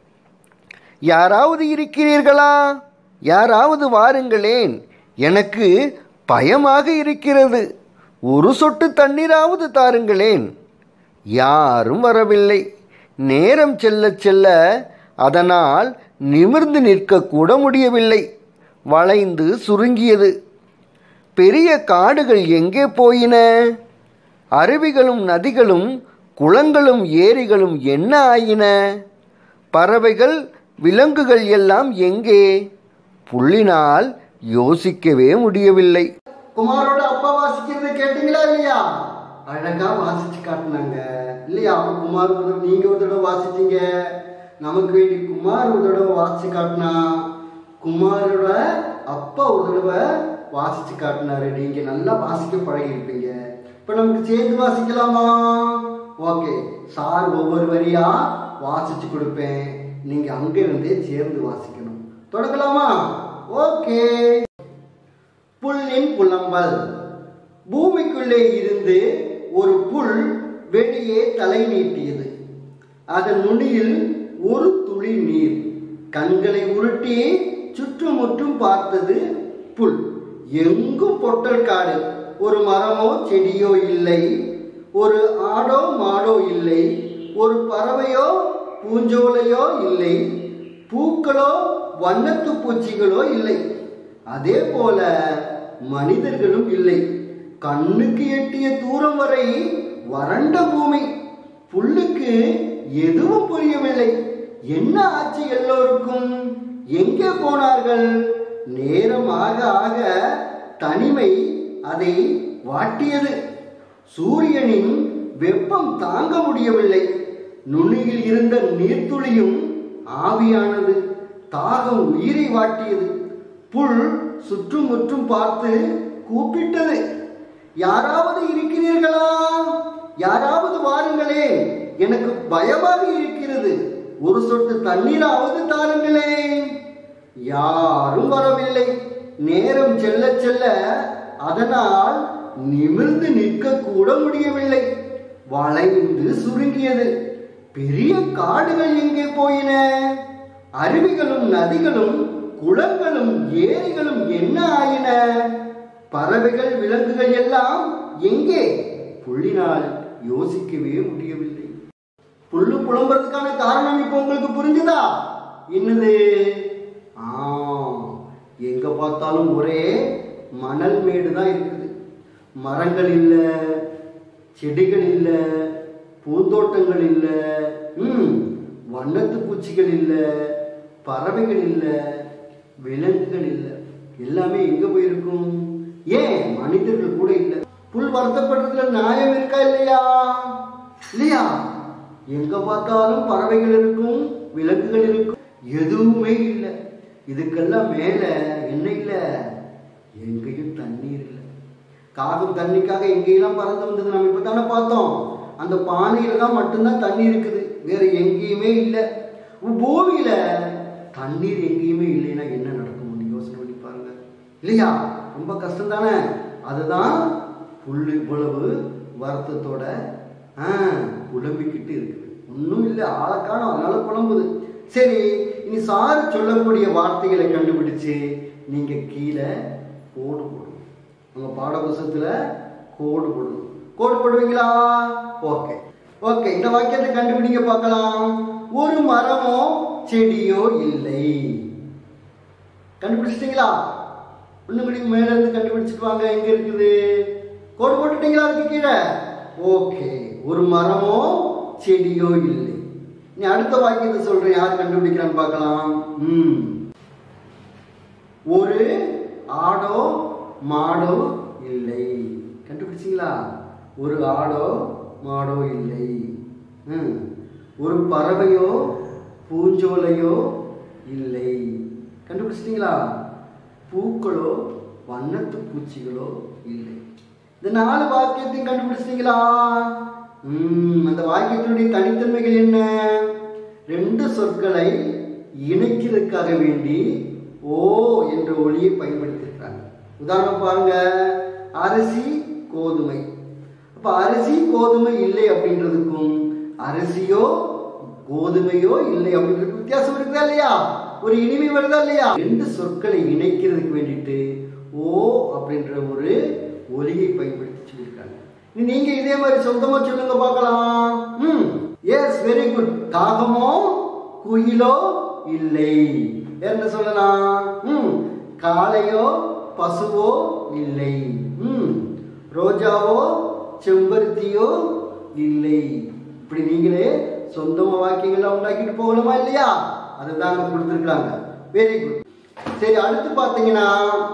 யாராவது இருக்கிறீர்களா யாராவது வாருங்களேன் எனக்கு பயமாக இருக்கிறது ஒரு சொட்டு தண்ணீராவது தாருங்களேன் யாரும் வரவில்லை நேரம் செல்ல செல்ல அதனால் நிமிர்ந்து நிற்கக்கூட முடியவில்லை வளைந்து சுருங்கியது பெரிய காடுகள் எங்கே போயின அருவிகளும் நதிகளும் குளங்களும் ஏரிகளும் என்ன ஆயின பறவைகள் விலங்குகள் எல்லாம் எங்கே புள்ளினால் யோசிக்கவே முடியவில்லை குமாரோட அப்பா வாசிக்கிறத கேட்டீங்களா இல்லையா அழகா வாசிச்சு காட்டினாங்க இல்லையா அப்ப குமார் ஒரு தடவை நீங்க ஒரு தடவை வாசிச்சீங்க நமக்கு வேண்டி குமார் ஒரு தடவை வாசிச்சு காட்டினா குமாரோட அப்பா ஒரு தடவை வாசிச்சு காட்டினாரு நீங்க நல்லா வாசிக்க பழகி இருப்பீங்க இப்ப நமக்கு சேர்ந்து வாசிக்கலாமா ஓகே சார் ஒவ்வொரு வரியா வாசிச்சு கொடுப்பேன் நீங்க அங்க இருந்தே சேர்ந்து வாசிக்கணும் தொடங்கலாமா ஓகே புல்லின் புலம்பல் பூமிக்குள்ளே இருந்து ஒரு புல் வெளியே தலை நீட்டியது அதன் நுனியில் ஒரு துளி நீர் கண்களை உருட்டி சுற்றுமுற்றும் பார்த்தது புல் எங்கும் பொட்டல் காடு ஒரு மரமோ செடியோ இல்லை ஒரு ஆடோ மாடோ இல்லை ஒரு பறவையோ பூஞ்சோலையோ இல்லை பூக்களோ வண்ணத்து பூச்சிகளோ இல்லை அதே போல மனிதர்களும் இல்லை கண்ணுக்கு எட்டிய தூரம் வரை வறண்ட பூமி புல்லுக்கு எதுவும் புரியவில்லை என்ன ஆச்சு எல்லோருக்கும் எங்கே போனார்கள் நேரம் ஆக ஆக தனிமை அதை வாட்டியது சூரியனின் வெப்பம் தாங்க முடியவில்லை நுனியில் இருந்த நீர்த்துளியும் ஆவியானது தாகம் உயிரை வாட்டியது புல் சுற்றுமுற்றும் பார்த்து கூப்பிட்டது யாராவது இருக்கிறீர்களா யாராவது வாருங்களே எனக்கு பயமாக இருக்கிறது ஒரு சொட்டு தண்ணீராவது தாருங்களேன் யாரும் வரவில்லை நேரம் செல்ல செல்ல அதனால் நிமிர்ந்து நிற்க கூட முடியவில்லை வளைந்து சுருங்கியது பெரிய காடுகள் எங்கே போயின அருவிகளும் நதிகளும் குளங்களும் ஏரிகளும் என்ன ஆயின பறவைகள் விலங்குகள் எல்லாம் எங்கே புள்ளினால் யோசிக்கவே முடியவில்லை புல்லு புலம்புறதுக்கான காரணம் இப்போ உங்களுக்கு புரிஞ்சுதா என்னது ஆ எங்க பார்த்தாலும் ஒரே மணல் மேடு தான் இருக்குது மரங்கள் இல்லை செடிகள் இல்லை பூந்தோட்டங்கள் இல்லை ம் வண்ணத்து பூச்சிகள் இல்லை பறவைகள் இல்லை விலங்குகள் இல்லை எல்லாமே எங்க போயிருக்கும் ஏன் மனிதர்கள் கூட இல்லை புல் வருத்தப்படுறதுல நியாயம் இருக்கா இல்லையா இல்லையா எங்க பார்த்தாலும் பறவைகள் இருக்கும் விலங்குகள் இருக்கும் எதுவுமே இல்லை இதுக்கெல்லாம் மேல என்ன இல்லை எங்கேயும் தண்ணீர் இல்லை காகம் தண்ணிக்காக எங்கேயெல்லாம் பறந்து வந்தது நம்ம இப்போ தானே பார்த்தோம் அந்த பானையில தான் மட்டும்தான் தண்ணி இருக்குது வேற எங்கேயுமே இல்லை பூமியில தண்ணீர் எங்கேயுமே இல்லைன்னா என்ன நடக்கும் நீங்க யோசனை பண்ணி பாருங்க இல்லையா ரொம்ப கஷ்டம் தானே அதுதான் புல்லு இவ்வளவு வருத்தத்தோட ஆ, புலம்பிக்கிட்டு இருக்குது ஒன்றும் இல்லை ஆளை காணோம் அதனால புலம்புது சரி இனி சார் சொல்லக்கூடிய வார்த்தைகளை கண்டுபிடிச்சு நீங்க கீழே கோடு போடணும் உங்க பாட புத்தகத்துல கோடு போடணும் கோடு போடுவீங்களா ஓகே ஓகே இந்த வாக்கியத்தை கண்டுபிடிங்க பார்க்கலாம் ஒரு மரமோ செடியோ இல்லை கண்டுபிடிச்சிட்டீங்களா இன்னும் மணிக்கு மேல இருந்து கண்டுபிடிச்சிட்டு வாங்க எங்க இருக்குது கோடு போட்டுட்டீங்களா அதுக்கு கீழே ஓகே ஒரு மரமோ செடியோ இல்லை நீ அடுத்த வாக்கியத்தை சொல்றேன் யார் கண்டுபிடிக்கிறான்னு பார்க்கலாம் ம் ஒரு ஆடோ மாடோ இல்லை கண்டுபிடிச்சிங்களா ஒரு ஆடோ மாடோ இல்லை ம். ஒரு பறவையோ பூஞ்சோலையோ இல்லை கண்டுபிடிச்சிட்டீங்களா பூக்களோ வண்ணத்து பூச்சிகளோ இல்லை இந்த நாலு வாக்கியத்தையும் கண்டுபிடிச்சிட்டீங்களா ம், அந்த வாக்கியத்தினுடைய தனித்தன்மைகள் என்ன ரெண்டு சொற்களை இணைக்கிறதுக்காக வேண்டி ஓ என்ற ஒளியை பயன்படுத்தியிருக்காங்க உதாரணம் பாருங்க அரிசி கோதுமை அப்ப அரிசி கோதுமை இல்லை அப்படின்றதுக்கும் அரிசியோ கோதுமையோ இல்லை அப்படின்றதுக்கு வித்தியாசம் இருக்குதா இல்லையா ஒரு இனிமை வருதா இல்லையா ரெண்டு சொற்களை இணைக்கிறதுக்கு வேண்டிட்டு ஓ அப்படின்ற ஒரு ஒலியை பயன்படுத்தி சொல்லியிருக்காங்க இனி நீங்க இதே மாதிரி சொந்தமா சொல்லுங்க பார்க்கலாம் ம் எஸ் வெரி குட் காகமோ குயிலோ இல்லை என்ன சொல்லலாம் ம் காளையோ பசுவோ இல்லை ம் ரோஜாவோ செம்பருத்தியோ இல்லை இப்படி நீங்களே சொந்தமா வாக்கியங்களை உண்டாக்கிட்டு போகலாமா இல்லையா அதுதான் அங்க கொடுத்துருக்காங்க வெரி குட் சரி அடுத்து பார்த்தீங்கன்னா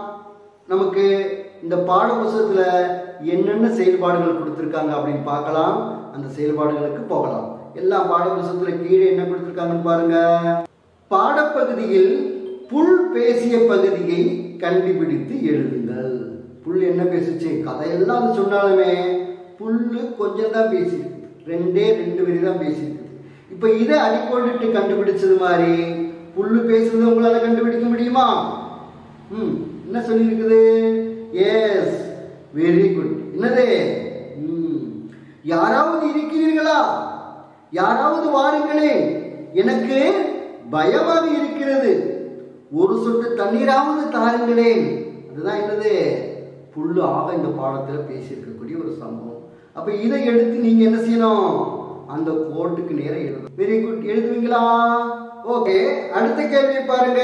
நமக்கு இந்த பாட புஸ்தகத்துல என்னென்ன செயல்பாடுகள் கொடுத்துருக்காங்க அப்படின்னு பார்க்கலாம் அந்த செயல்பாடுகளுக்கு போகலாம் எல்லா பாட புஸ்தகத்துல கீழே என்ன கொடுத்துருக்காங்கன்னு பாருங்க பாடப்பகுதியில் புல் பேசிய பகுதியை கண்டுபிடித்து எழுதுங்கள் புல் என்ன பேசுச்சு கதையெல்லாம் அது சொன்னாலுமே புல்லு கொஞ்சம் தான் பேசியிருக்கு ரெண்டே ரெண்டு வரி தான் பேசியிருக்கு இப்போ இதை அடிக்கோடிட்டு கண்டுபிடிச்சது மாதிரி புல்லு பேசுறது உங்களால கண்டுபிடிக்க முடியுமா ம் என்ன சொல்லியிருக்குது எஸ் வெரி குட் என்னது ம் யாராவது இருக்கிறீர்களா யாராவது வாருங்களேன் எனக்கு பயமாக இருக்கிறது ஒரு சொட்டு தண்ணீராவது தாருங்களேன் அதுதான் என்னது புல்லு ஆக இந்த பாடத்துல பேசியிருக்கக்கூடிய ஒரு சம்பவம் அப்ப இதை எடுத்து நீங்க என்ன செய்யணும் அந்த கோட்டுக்கு நேரம் எழுதணும் வெரி குட் எழுதுவீங்களா ஓகே அடுத்த கேள்வி பாருங்க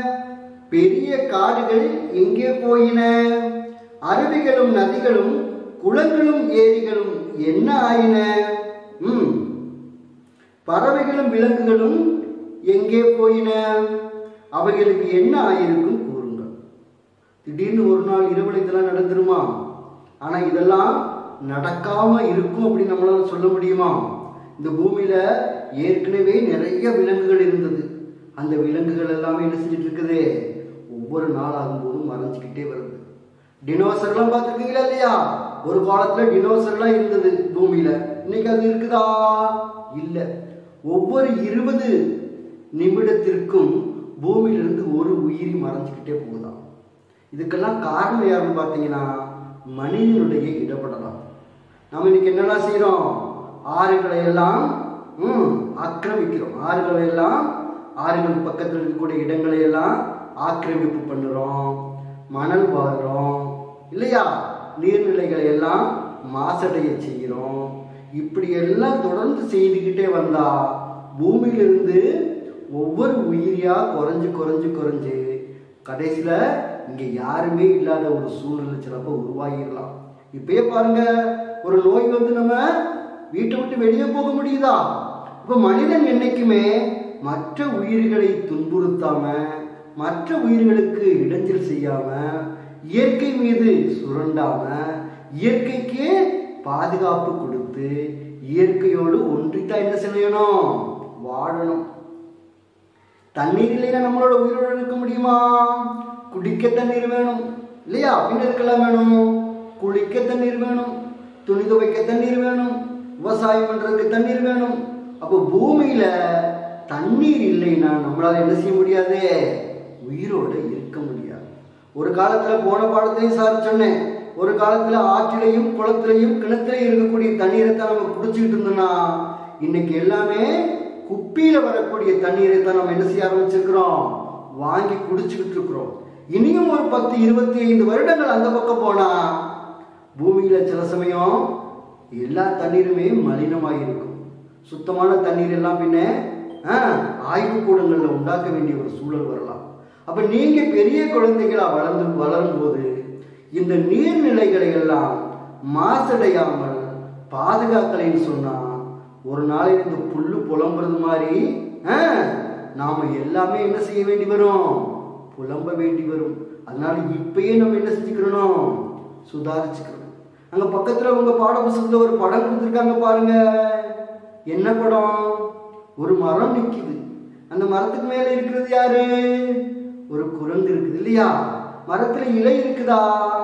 பெரிய காடுகள் எங்கே போயின அருவிகளும் நதிகளும் குளங்களும் ஏரிகளும் என்ன ஆயின ம் பறவைகளும் விலங்குகளும் எங்கே போயின அவைகளுக்கு என்ன ஆயிருக்கும் கூறுங்கள் திடீர்னு ஒரு நாள் இரவுல இதெல்லாம் நடந்துருமா ஆனா இதெல்லாம் நடக்காம இருக்கும் அப்படின்னு நம்மளால சொல்ல முடியுமா இந்த பூமியில ஏற்கனவே நிறைய விலங்குகள் இருந்தது அந்த விலங்குகள் எல்லாமே என்ன செஞ்சுட்டு இருக்குது ஒவ்வொரு நாள் ஆகும்போதும் மறைஞ்சுக்கிட்டே வருது டினோசர்லாம் பார்த்துருக்கீங்களா இல்லையா ஒரு காலத்துல டினோசர்லாம் இருந்தது பூமியில இன்னைக்கு அது இருக்குதா இல்ல ஒவ்வொரு இருபது நிமிடத்திற்கும் பூமியிலிருந்து ஒரு உயிரி மறைஞ்சுக்கிட்டே போகுதாம் இதுக்கெல்லாம் காரணம் யாருன்னு பார்த்தீங்கன்னா மனிதனுடைய இடப்படலாம் நாம் இன்னைக்கு என்னெல்லாம் செய்கிறோம் ஆறுகளை எல்லாம் ம், ஆக்கிரமிக்கிறோம் ஆறுகளை எல்லாம் ஆறுகள் பக்கத்தில் இருக்கக்கூடிய இடங்களை எல்லாம் ஆக்கிரமிப்பு பண்ணுறோம் மணல் வாடுறோம் இல்லையா நீர்நிலைகளை எல்லாம் மாசடைய செய்கிறோம் இப்படி எல்லாம் தொடர்ந்து செய்துக்கிட்டே வந்தா பூமியிலிருந்து ஒவ்வொரு உயிரியா குறைஞ்சு குறைஞ்சு குறைஞ்சு கடைசியில இங்க யாருமே இல்லாத ஒரு சூழ்நிலை சிலப்போ உருவாகிடலாம் இப்பயே பாருங்க ஒரு நோய் வந்து நம்ம வீட்டை விட்டு வெளியே போக முடியுதா இப்ப மனிதன் என்னைக்குமே மற்ற உயிர்களை துன்புறுத்தாம மற்ற உயிர்களுக்கு இடைஞ்சல் செய்யாம இயற்கை மீது சுரண்டாம இயற்கைக்கே பாதுகாப்பு கொடுத்து இயற்கையோடு ஒன்றித்தான் என்ன செய்யணும் வாழணும் தண்ணீர் இல்லைன்னா நம்மளோட உயிரோடு இருக்க முடியுமா குடிக்க தண்ணீர் வேணும் இல்லையா பின்ன இருக்கலாம் வேணும் குளிக்க தண்ணீர் வேணும் துணி துவைக்க தண்ணீர் வேணும் விவசாயம் பண்றதுக்கு தண்ணீர் வேணும் அப்போ பூமியில தண்ணீர் இல்லைன்னா நம்மளால என்ன செய்ய முடியாது உயிரோட இருக்க முடியாது ஒரு காலத்துல போன பாடத்திலையும் சார் சொன்னேன் ஒரு காலத்துல ஆற்றிலையும் குளத்திலையும் கிணத்துலையும் இருக்கக்கூடிய தண்ணீரை தான் நம்ம குடிச்சுக்கிட்டு இருந்தோம்னா இன்னைக்கு எல்லாமே குப்பியில வரக்கூடிய தண்ணீரை தான் நம்ம என்ன செய்ய ஆரம்பிச்சிருக்கிறோம் வாங்கி குடிச்சுக்கிட்டு இருக்கிறோம் இனியும் ஒரு பத்து இருபத்தி ஐந்து வருடங்கள் அந்த பக்கம் போனா பூமியில சில சமயம் எல்லா தண்ணீருமே மலினமாக இருக்கும் சுத்தமான தண்ணீர் எல்லாம் பின்ன ஆ, ஆய்வுக்கூடங்கள்ல உண்டாக்க வேண்டிய ஒரு சூழல் வரலாம் அப்ப நீங்க பெரிய குழந்தைகளா வளர்ந்து வளரும் போது இந்த நீர்நிலைகளை எல்லாம் மாசடையாமல் பாதுகாக்கலைன்னு சொன்னா ஒரு நாளைக்கு இந்த புல்லு புலம்புறது மாதிரி ஆ, நாம எல்லாமே என்ன செய்ய வேண்டி வரும் புலம்ப வேண்டி வரும் அதனால இப்பயே நம்ம என்ன செஞ்சுக்கிறணும் சுதாரிச்சுக்கணும் அங்க பக்கத்துல உங்க பாட புத்தகத்துல ஒரு படம் கொடுத்துருக்காங்க பாருங்க என்ன படம் ஒரு மரம் நிக்குது அந்த மரத்துக்கு மேல இருக்கிறது யாரு ஒரு குரங்கு இருக்குது இல்லையா மரத்துல இலை இருக்குதா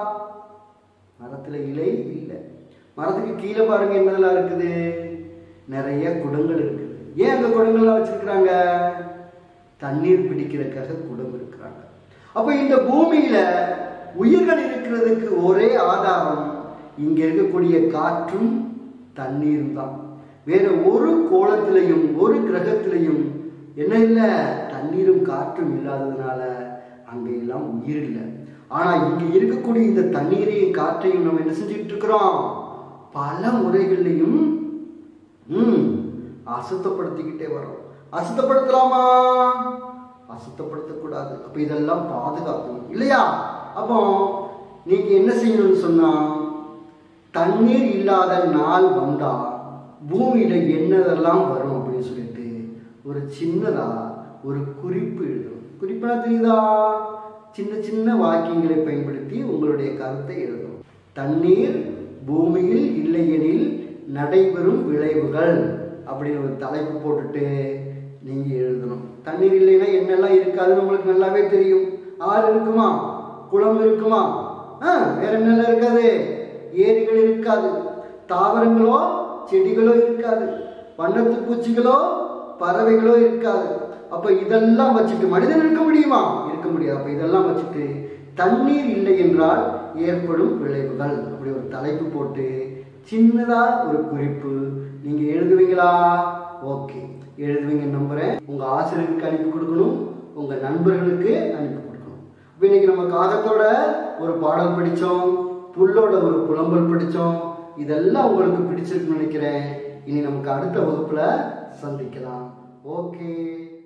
மரத்துல இலை இல்லை மரத்துக்கு கீழே பாருங்க என்னதெல்லாம் இருக்குது நிறைய குடங்கள் இருக்குது ஏன் அந்த குடங்கள்லாம் வச்சிருக்கிறாங்க தண்ணீர் பிடிக்கிறதுக்காக குடம் இருக்கிறாங்க அப்ப இந்த பூமியில உயிர்கள் இருக்கிறதுக்கு ஒரே ஆதாரம் இங்க இருக்கக்கூடிய காற்றும் தண்ணீரும் தான் வேற ஒரு கோலத்திலையும் ஒரு கிரகத்திலையும் என்ன இல்லை தண்ணீரும் காற்றும் இல்லாததுனால அங்க எல்லாம் உயிர் இல்லை ஆனா இங்க இருக்கக்கூடிய இந்த தண்ணீரையும் காற்றையும் நம்ம என்ன செஞ்சுட்டு இருக்கிறோம் பல முறைகள்லையும் ம் அசுத்தப்படுத்திக்கிட்டே வரோம் அசுத்தப்படுத்தலாமா அசுத்தப்படுத்தக்கூடாது அப்ப இதெல்லாம் பாதுகாக்கணும் இல்லையா அப்போ நீங்க என்ன செய்யணும்னு சொன்னா தண்ணீர் இல்லாத நாள் வந்தா பூமியில என்னதெல்லாம் வரும் அப்படின்னு சொல்லிட்டு ஒரு சின்னதா ஒரு குறிப்பு எழுதணும் குறிப்புனா தெரியுதா சின்ன சின்ன வாக்கியங்களை பயன்படுத்தி உங்களுடைய கருத்தை எழுதணும் தண்ணீர் பூமியில் இல்லையெனில் நடைபெறும் விளைவுகள் அப்படின்னு ஒரு தலைப்பு போட்டுட்டு நீங்க எழுதணும் தண்ணீர் இல்லைன்னா என்னெல்லாம் இருக்காதுன்னு உங்களுக்கு நல்லாவே தெரியும் ஆறு இருக்குமா குளம் இருக்குமா ஆ, வேற என்னெல்லாம் இருக்காது ஏரிகள் இருக்காது தாவரங்களோ செடிகளோ இருக்காது வண்ணத்து பூச்சிகளோ பறவைகளோ இருக்காது அப்ப இதெல்லாம் வச்சுட்டு மனிதன் இருக்க முடியுமா இருக்க முடியாது அப்ப இதெல்லாம் வச்சுட்டு தண்ணீர் இல்லை என்றால் ஏற்படும் விளைவுகள் அப்படி ஒரு தலைப்பு போட்டு சின்னதா ஒரு குறிப்பு நீங்க எழுதுவீங்களா ஓகே எழுதுவீங்க நம்புறேன் உங்க ஆசிரியருக்கு அனுப்பி கொடுக்கணும் உங்க நண்பர்களுக்கு அனுப்பி கொடுக்கணும் இப்ப இன்னைக்கு நம்ம காகத்தோட ஒரு பாடல் படிச்சோம் புல்லோட ஒரு புலம்பல் படிச்சோம் இதெல்லாம் உங்களுக்கு பிடிச்சிருக்குன்னு நினைக்கிறேன் இனி நமக்கு அடுத்த வகுப்புல சந்திக்கலாம் ஓகே